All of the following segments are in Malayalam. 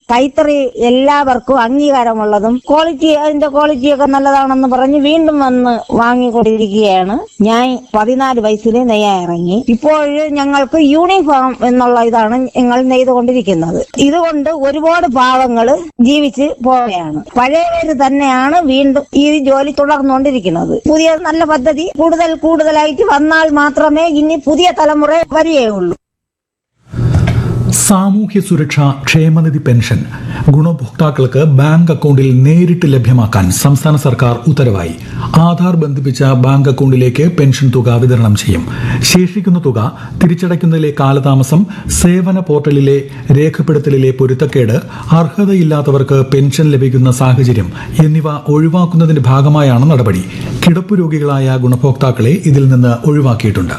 കൈത്തറി എല്ലാവർക്കും അംഗീകാരമുള്ളതും ക്വാളിറ്റി അതിന്റെ ക്വാളിറ്റി ഒക്കെ നല്ലതാണെന്ന് പറഞ്ഞ് വീണ്ടും വന്ന് വാങ്ങിക്കൊണ്ടിരിക്കുകയാണ് ഞാൻ പതിനാല് വയസ്സിൽ നെയ്യാൻ ഇറങ്ങി ഇപ്പോൾ ഞങ്ങൾക്ക് യൂണിഫോം എന്നുള്ള ഇതാണ് ഞങ്ങൾ നെയ്തുകൊണ്ടിരിക്കുന്നത് ഇതുകൊണ്ട് ഒരുപാട് പാവങ്ങൾ ജീവിച്ച് പോവുകയാണ് പഴയവര് തന്നെയാണ് വീണ്ടും ഈ ജോലി തുടർന്നുകൊണ്ടിരിക്കുന്നത് പുതിയ നല്ല പദ്ധതി കൂടുതൽ കൂടുതലായിട്ട് വന്നാൽ മാത്രമേ ഇനി പുതിയ തലമുറ വരികയുള്ളൂ സാമൂഹ്യ സുരക്ഷാ ക്ഷേമനിധി പെൻഷൻ ഗുണഭോക്താക്കൾക്ക് ബാങ്ക് അക്കൗണ്ടിൽ നേരിട്ട് ലഭ്യമാക്കാൻ സംസ്ഥാന സർക്കാർ ഉത്തരവായി ആധാർ ബന്ധിപ്പിച്ച ബാങ്ക് അക്കൗണ്ടിലേക്ക് പെൻഷൻ തുക വിതരണം ചെയ്യും ശേഷിക്കുന്ന തുക തിരിച്ചടയ്ക്കുന്നതിലെ കാലതാമസം സേവന പോർട്ടലിലെ രേഖപ്പെടുത്തലിലെ പൊരുത്തക്കേട് അർഹതയില്ലാത്തവർക്ക് പെൻഷൻ ലഭിക്കുന്ന സാഹചര്യം എന്നിവ ഒഴിവാക്കുന്നതിന്റെ ഭാഗമായാണ് നടപടി കിടപ്പു രോഗികളായ ഗുണഭോക്താക്കളെ ഇതിൽ നിന്ന് ഒഴിവാക്കിയിട്ടുണ്ട്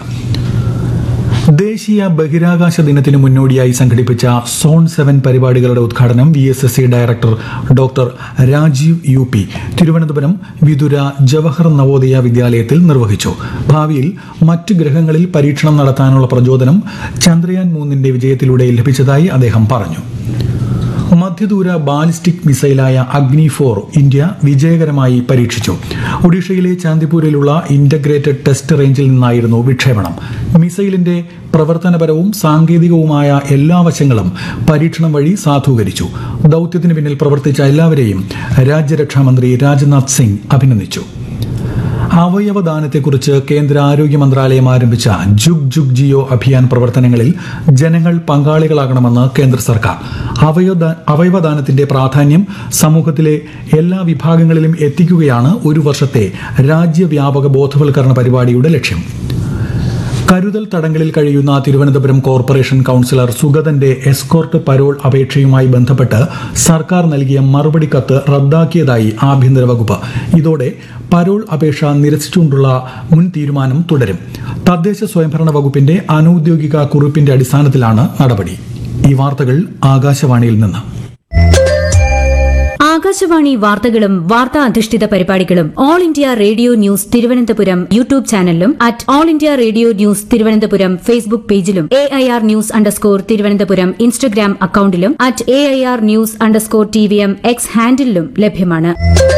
ദേശീയ ബഹിരാകാശ ദിനത്തിന് മുന്നോടിയായി സംഘടിപ്പിച്ച സോൺ സെവൻ പരിപാടികളുടെ ഉദ്ഘാടനം V S S C director doctor Rajeev U P Thiruvananthapuram Vithura Jawahar Navodaya വിദ്യാലയത്തിൽ നിർവഹിച്ചു ഭാവിയിൽ മറ്റ് ഗ്രഹങ്ങളിൽ പരീക്ഷണം നടത്താനുള്ള പ്രചോദനം ചന്ദ്രയാൻ മൂന്നിന്റെ വിജയത്തിലൂടെ ലഭിച്ചതായി അദ്ദേഹം പറഞ്ഞു മധ്യദൂര ബാലിസ്റ്റിക് മിസൈലായ അഗ്നി ഫോർ ഇന്ത്യ വിജയകരമായി പരീക്ഷിച്ചു ഒഡീഷയിലെ ചാന്ദിപൂരിലുള്ള ഇന്റഗ്രേറ്റഡ് ടെസ്റ്റ് റേഞ്ചിൽ നിന്നായിരുന്നു വിക്ഷേപണം മിസൈലിന്റെ പ്രവർത്തനപരവും സാങ്കേതികവുമായ എല്ലാ വശങ്ങളും പരീക്ഷണം വഴി സാധൂകരിച്ചു ദൌത്യത്തിന് പിന്നിൽ പ്രവർത്തിച്ച എല്ലാവരെയും രാജ്യരക്ഷാമന്ത്രി രാജ്നാഥ് സിംഗ് അഭിനന്ദിച്ചു അവയവദാനത്തെക്കുറിച്ച് കേന്ദ്ര ആരോഗ്യ മന്ത്രാലയം ആരംഭിച്ച ജുഗ് ജുഗ് ജിയോ അഭിയാൻ പ്രവർത്തനങ്ങളിൽ ജനങ്ങൾ പങ്കാളികളാകണമെന്ന് കേന്ദ്ര സർക്കാർ അവയവദാ- അവയവദാനത്തിന്റെ പ്രാധാന്യം സമൂഹത്തിലെ എല്ലാ വിഭാഗങ്ങളിലും എത്തിക്കുകയാണ് ഒരു വർഷത്തെ രാജ്യവ്യാപക ബോധവൽക്കരണ പരിപാടിയുടെ ലക്ഷ്യം കരുതൽ തടങ്കലിൽ കഴിയുന്ന തിരുവനന്തപുരം കോർപ്പറേഷൻ കൌൺസിലർ സുഗതന്റെ എസ്കോർട്ട് പരോൾ അപേക്ഷയുമായി ബന്ധപ്പെട്ട് സർക്കാർ നൽകിയ മറുപടി കത്ത് റദ്ദാക്കിയതായി ആഭ്യന്തര വകുപ്പ് ഇതോടെ പരോൾ അപേക്ഷ നിരസിച്ചുകൊണ്ടുള്ള മുൻ തീരുമാനം തുടരും തദ്ദേശ സ്വയംഭരണ വകുപ്പിന്റെ അനൌദ്യോഗിക കുറിപ്പിന്റെ അടിസ്ഥാനത്തിലാണ് നടപടി ഈ വാർത്തകൾ ആകാശവാണിയിൽ നിന്ന് ആകാശവാണി വാർത്തകളും വാർത്താ അധിഷ്ഠിത പരിപാടികളും all India radio news Thiruvananthapuram YouTube ചാനലിലും at all India radio news Thiruvananthapuram Facebook പേജിലും A I R news underscore Thiruvananthapuram Instagram അക്കൌണ്ടിലും at A I R news underscore T V M X ഹാൻഡിലും ലഭ്യമാണ്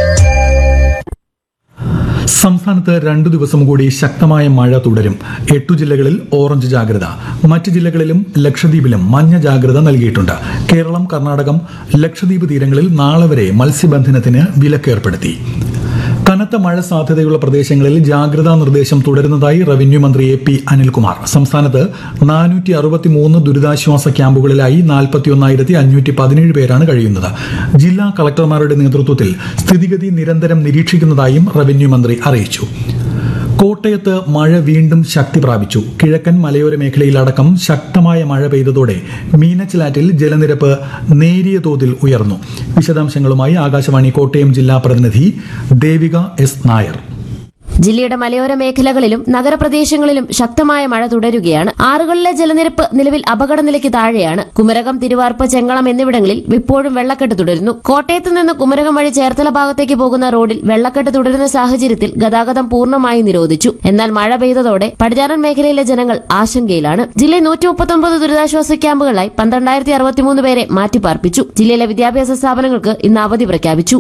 സംസ്ഥാനത്ത് രണ്ടു ദിവസം കൂടി ശക്തമായ മഴ തുടരും എട്ടു ജില്ലകളിൽ ഓറഞ്ച് ജാഗ്രത മറ്റ് ജില്ലകളിലും ലക്ഷദ്വീപിലും മഞ്ഞ ജാഗ്രത നൽകിയിട്ടുണ്ട് കേരളം കർണാടകം ലക്ഷദ്വീപ് തീരങ്ങളിൽ നാളെ വരെ മത്സ്യബന്ധനത്തിന് വിലക്കേർപ്പെടുത്തി കനത്ത മഴ സാധ്യതയുള്ള പ്രദേശങ്ങളിൽ ജാഗ്രതാ നിർദ്ദേശം തുടരുന്നതായി റവന്യൂ മന്ത്രി എ പി അനിൽകുമാർ സംസ്ഥാനത്ത് നാനൂറ്റി അറുപത്തിമൂന്ന് ദുരിതാശ്വാസ ക്യാമ്പുകളിലായി നാൽപ്പത്തിയൊന്നായിരത്തി അഞ്ഞൂറ്റി പതിനേഴ് പേരാണ് കഴിയുന്നത് ജില്ലാ കളക്ടർമാരുടെ നേതൃത്വത്തിൽ സ്ഥിതിഗതി നിരന്തരം നിരീക്ഷിക്കുന്നതായും റവന്യൂ മന്ത്രി അറിയിച്ചു കോട്ടയത്ത് മഴ വീണ്ടും ശക്തി പ്രാപിച്ചു കിഴക്കൻ മലയോര മേഖലയിലടക്കം ശക്തമായ മഴ പെയ്തതോടെ മീനച്ചിലാറ്റിൽ ജലനിരപ്പ് നേരിയ തോതിൽ ഉയർന്നു വിശദാംശങ്ങളുമായി ആകാശവാണി കോട്ടയം ജില്ലാ പ്രതിനിധി ദേവിക എസ് നായർ ജില്ലയുടെ മലയോര മേഖലകളിലും നഗരപ്രദേശങ്ങളിലും ശക്തമായ മഴ തുടരുകയാണ് ആറുകളിലെ ജലനിരപ്പ് നിലവിൽ അപകടനിലയ്ക്ക് താഴെയാണ് കുമരകം തിരുവാർപ്പ് ചെങ്ങളം എന്നിവിടങ്ങളിൽ ഇപ്പോഴും വെള്ളക്കെട്ട് തുടരുന്നു കോട്ടയത്ത് നിന്ന് കുമരകം വഴി ചേർത്തല ഭാഗത്തേക്ക് പോകുന്ന റോഡിൽ വെള്ളക്കെട്ട് തുടരുന്ന സാഹചര്യത്തിൽ ഗതാഗതം പൂർണ്ണമായി നിരോധിച്ചു എന്നാൽ മഴ പെയ്തതോടെ പടിഞ്ഞാറൻ മേഖലയിലെ ജനങ്ങൾ ആശങ്കയിലാണ് ജില്ലയിൽ നൂറ്റി മുപ്പത്തൊമ്പത് ദുരിതാശ്വാസ ക്യാമ്പുകളായി പന്ത്രണ്ടായിരത്തി അറുപത്തിമൂന്ന് പേരെ മാറ്റിപ്പാർപ്പിച്ചു ജില്ലയിലെ വിദ്യാഭ്യാസ സ്ഥാപനങ്ങൾക്ക് ഇന്ന് അവധി പ്രഖ്യാപിച്ചു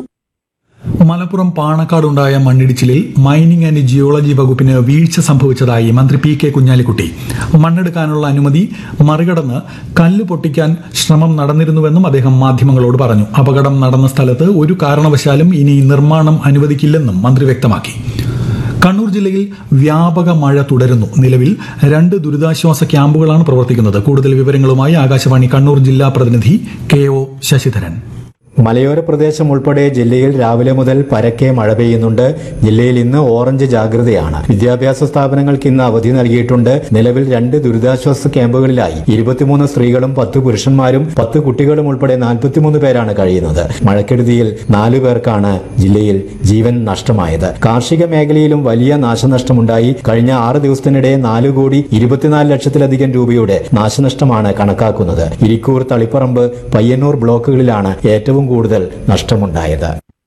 മലപ്പുറം പാണക്കാടുണ്ടായ മണ്ണിടിച്ചിലിൽ മൈനിംഗ് ആൻഡ് ജിയോളജി വകുപ്പിന് വീഴ്ച സംഭവിച്ചതായി മന്ത്രി പി കെ കുഞ്ഞാലിക്കുട്ടി മണ്ണെടുക്കാനുള്ള അനുമതി മറികടന്ന് കല്ല് പൊട്ടിക്കാൻ ശ്രമം നടന്നിരുന്നുവെന്നും അദ്ദേഹം മാധ്യമങ്ങളോട് പറഞ്ഞു അപകടം നടന്ന സ്ഥലത്ത് ഒരു കാരണവശാലും ഇനി നിർമ്മാണം അനുവദിക്കില്ലെന്നും മന്ത്രി വ്യക്തമാക്കി കണ്ണൂർ ജില്ലയിൽ വ്യാപക മഴ തുടരുന്നു നിലവിൽ രണ്ട് ദുരിതാശ്വാസ ക്യാമ്പുകളാണ് പ്രവർത്തിക്കുന്നത് കൂടുതൽ വിവരങ്ങളുമായി ആകാശവാണി കണ്ണൂർ ജില്ലാ പ്രതിനിധി കെ ഒ ശശിധരൻ മലയോര പ്രദേശം ഉൾപ്പെടെ ജില്ലയിൽ രാവിലെ മുതൽ പരക്കെ മഴ പെയ്യുന്നുണ്ട് ജില്ലയിൽ ഇന്ന് ഓറഞ്ച് ജാഗ്രതയാണ് വിദ്യാഭ്യാസ സ്ഥാപനങ്ങൾക്ക് ഇന്ന് അവധി നൽകിയിട്ടുണ്ട് നിലവിൽ രണ്ട് ദുരിതാശ്വാസ ക്യാമ്പുകളിലായി ഇരുപത്തിമൂന്ന് സ്ത്രീകളും പത്ത് പുരുഷന്മാരും പത്ത് കുട്ടികളും ഉൾപ്പെടെ നാൽപ്പത്തിമൂന്ന് പേരാണ് കഴിയുന്നത് മഴക്കെടുതിയിൽ നാലു പേർക്കാണ് ജില്ലയിൽ ജീവൻ നഷ്ടമായത് കാർഷിക മേഖലയിലും വലിയ നാശനഷ്ടമുണ്ടായി കഴിഞ്ഞ ആറ് ദിവസത്തിനിടെ നാല് കോടി ഇരുപത്തിനാല് ലക്ഷത്തിലധികം രൂപയുടെ നാശനഷ്ടമാണ് കണക്കാക്കുന്നത് ഇരിക്കൂർ തളിപ്പറമ്പ് പയ്യന്നൂർ ബ്ലോക്കുകളിലാണ് ഏറ്റവും കൂടുതൽ നഷ്ടമുണ്ടായത്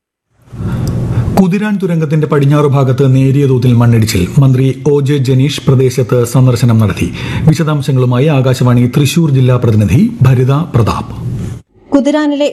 കുതിരാൻ തുരങ്കത്തിന്റെ പടിഞ്ഞാറ് ഭാഗത്ത് നേരിയ തോതിൽ മണ്ണിടിച്ചിൽ മന്ത്രി ഒ ജെ ജനീഷ് പ്രദേശത്ത് സന്ദർശനം നടത്തി വിശദാംശങ്ങളുമായി ആകാശവാണി തൃശൂർ ജില്ലാ പ്രതിനിധി ഭരിത പ്രതാപ് കുതിരാനിലെ